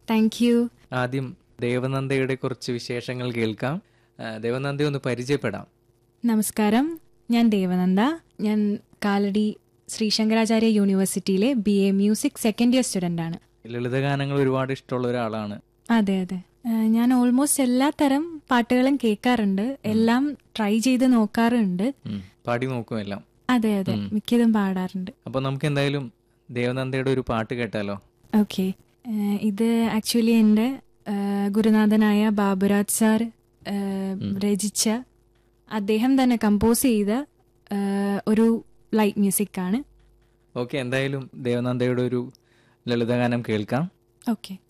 thank you ആദ്യം ദേവനന്ദയുടെ കുറച്ച് വിശേഷങ്ങൾ കേൾക്കാം ആ, ദേവനന്ദയെ ഒന്ന് പരിചയപ്പെടാം നമസ്കാരം ഞാൻ ദേവനന്ദ ഞാൻ കാലടി ശ്രീ ശങ്കരാചാര്യ യൂണിവേഴ്സിറ്റിയിലെ B A music second year student ആണ് ലളിതഗാനങ്ങൾ ഒരുപാട് ഇഷ്ടമുള്ള ഒരാളാണ് അതെ അതെ ഏഹ് ഞാൻ ഓൾമോസ്റ്റ് എല്ലാ തരം പാട്ടുകളും കേൾക്കാറുണ്ട് എല്ലാം ട്രൈ ചെയ്ത് നോക്കാറുണ്ട് ഉം, പാടി നോക്കും എല്ലാം അതെ അതെ മിക്കതും പാടാറുണ്ട് അപ്പോൾ നമുക്ക് എന്തായാലും ദേവനന്ദയുടെ ഒരു പാട്ട് കേട്ടാലോ ഓക്കെ ഇത് ആക്ച്വലി എൻ്റെ ഏഹ് ഗുരുനാഥനായ ബാബുരാജ് സാർ ഏഹ് രചിച്ച അദ്ദേഹം തന്നെ കമ്പോസ് ചെയ്ത ഏഹ് ഒരു ലൈറ്റ് മ്യൂസിക് ആണ് ഓക്കെ എന്തായാലും ദേവനന്ദയുടെ ഒരു ലളിതഗാനം കേൾക്കാം ഓക്കെ